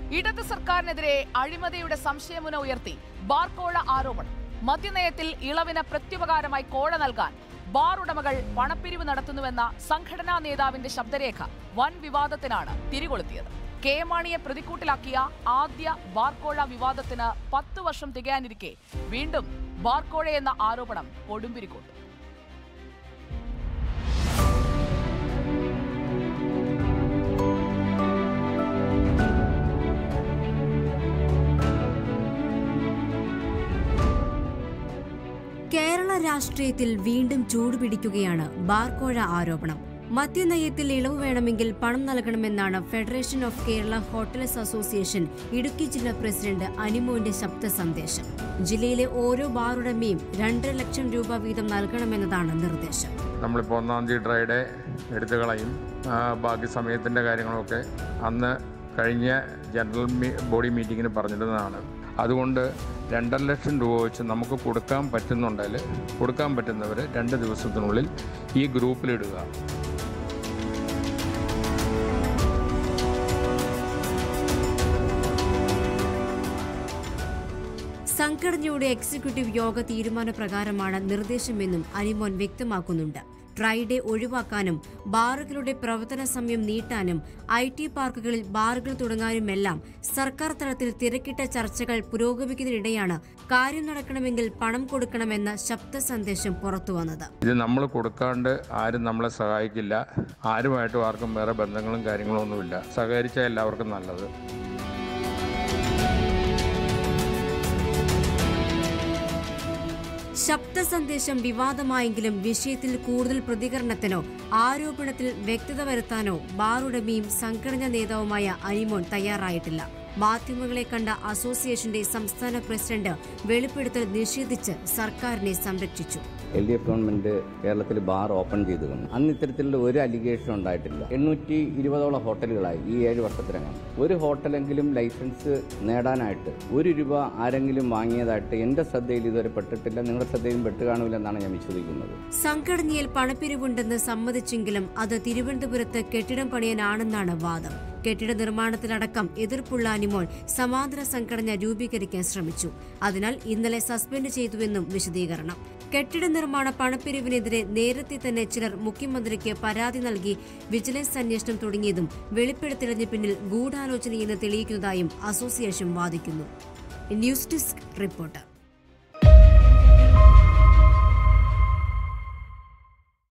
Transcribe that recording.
ഇടത് സർക്കാരിനെതിരെ അഴിമതിയുടെ സംശയമുന ഉയർത്തി ബാർ കോഴ ആരോപണം മദ്യനയത്തിൽ ഇളവിന് പ്രത്യുപകാരമായി കോഴ നൽകാൻ ബാർ ഉടമകൾ പണപ്പിരിവ് നടത്തുന്നുവെന്ന സംഘടനാ നേതാവിന്റെ ശബ്ദരേഖ വൻ വിവാദത്തിനാണ് തിരികൊളുത്തിയത് കെ എം മാണിയെ പ്രതിക്കൂട്ടിലാക്കിയ ആദ്യ ബാർക്കോഴ വിവാദത്തിന് പത്ത് വർഷം തികയാനിരിക്കെ വീണ്ടും ബാർക്കോഴ എന്ന ആരോപണം കൊടുമ്പിരിക്കൊണ്ടു കേരള രാഷ്ട്രീയത്തിൽ വീണ്ടും ചൂടുപിടിക്കുകയാണ് ബാർക്കോഴ ആരോപണം മദ്യനയത്തിൽ ഇളവ് വേണമെങ്കിൽ പണം നൽകണമെന്നാണ് federation of Kerala hotels association Idukki ജില്ലാ പ്രസിഡന്റ് അനിമോന്റെ ശബ്ദ സന്ദേശം ജില്ലയിലെ ഓരോ ബാറുടമയും രണ്ടര ലക്ഷം രൂപ വീതം നൽകണമെന്നതാണ് നിർദ്ദേശം നമ്മളിപ്പോൾ ഒന്നാം തീയതി ഡ്രൈഡേ എടുത്തു കളയും ആ, ബാക്കി സമയത്തിൻ്റെ കാര്യങ്ങളൊക്കെ അന്ന് കഴിഞ്ഞ ജനറൽ മീ ബോഡി മീറ്റിങ്ങിന് പറഞ്ഞിരുന്നതാണ് അതുകൊണ്ട് രണ്ടര ലക്ഷം രൂപ വെച്ച് നമുക്ക് കൊടുക്കാൻ പറ്റുന്നുണ്ടെങ്കിൽ കൊടുക്കാൻ പറ്റുന്നവർ രണ്ട് ദിവസത്തിനുള്ളിൽ ഈ ഗ്രൂപ്പിലിടുക സംഘടനയുടെ എക്സിക്യൂട്ടീവ് യോഗ തീരുമാനപ്രകാരമാണ് നിർദ്ദേശമെന്നും അനിമോൻ വ്യക്തമാക്കുന്നുണ്ട് ട്രൈഡേ ഒഴിവാക്കാനും ബാറുകളുടെ പ്രവർത്തന സമയം നീട്ടാനും ഐ ടി പാർക്കുകളിൽ ബാറുകൾ തുടങ്ങാനുമെല്ലാം സർക്കാർ തലത്തിൽ തിരക്കിട്ട ചർച്ചകൾ പുരോഗമിക്കുന്നതിനിടെയാണ് കാര്യം നടക്കണമെങ്കിൽ പണം കൊടുക്കണമെന്ന ശബ്ദ സന്ദേശം പുറത്തുവന്നത് ഇത് നമ്മൾ കൊടുക്കാണ്ട് ആരും നമ്മളെ സഹായിക്കില്ല ആരുമായിട്ടും ആർക്കും വേറെ ബന്ധങ്ങളും കാര്യങ്ങളും ഒന്നുമില്ല സഹകരിച്ചാൽ എല്ലാവർക്കും നല്ലത് ശബ്ദ സന്ദേശം വിവാദമായെങ്കിലും വിഷയത്തിൽ കൂടുതൽ പ്രതികരണത്തിനോ ആരോപണത്തിൽ വ്യക്തത വരുത്താനോ ബാറുടമയും സംഘടനാ നേതാവുമായ അനിമോൻ തയ്യാറായിട്ടില്ല മാധ്യമങ്ങളെ കണ്ട അസോസിയേഷന്റെ സംസ്ഥാന പ്രസിഡന്റ് വെളിപ്പെടുത്തൽ നിഷേധിച്ച് സർക്കാരിനെ സംരക്ഷിച്ചു എൽ ഡി എഫ് ഗവൺമെന്റ് കേരളത്തിൽ ബാർ ഓപ്പൺ ചെയ്തു തന്നു അന്ന് ഇത്തരത്തിലുള്ള ഒരു അലിഗേഷൻ ഉണ്ടായിട്ടില്ല എണ്ണൂറ്റി ഇരുപതോളം ഹോട്ടലുകളായി ഈ ഏഴ് വർഷത്തിനകം ഒരു ഹോട്ടലെങ്കിലും ലൈസൻസ് നേടാനായിട്ട് ഒരു രൂപ ആരെങ്കിലും വാങ്ങിയതായിട്ട് എന്റെ ശ്രദ്ധയിൽ ഇതുവരെ പെട്ടിട്ടില്ല നിങ്ങളുടെ ശ്രദ്ധയിലും പെട്ട് കാണൂലെന്നാണ് ഞാൻ വിശ്വസിക്കുന്നത് സംഘടനയിൽ പണപ്പിരിവുണ്ടെന്ന് സമ്മതിച്ചെങ്കിലും അത് തിരുവനന്തപുരത്ത് കെട്ടിടം പണിയാനാണെന്നാണ് വാദം കെട്ടിട നിർമ്മാണത്തിലടക്കം എതിർപ്പുള്ള അനിമോൾ സമാന്തര സംഘടന രൂപീകരിക്കാൻ ശ്രമിച്ചു അതിനാൽ ഇന്നലെ സസ്പെൻഡ് ചെയ്തുവെന്നും വിശദീകരണം കെട്ടിട നിർമ്മാണ പണപ്പിരിവിനെതിരെ നേരത്തെ തന്നെ ചിലർ മുഖ്യമന്ത്രിക്ക് പരാതി നൽകി വിജിലൻസ് അന്വേഷണം തുടങ്ങിയതും വെളിപ്പെടുത്തലിന് പിന്നിൽ ഗൂഢാലോചനയെന്ന് തെളിയിക്കുന്നതായും അസോസിയേഷൻ വാദിക്കുന്നു ന്യൂസ് ഡെസ്ക് റിപ്പോർട്ടർ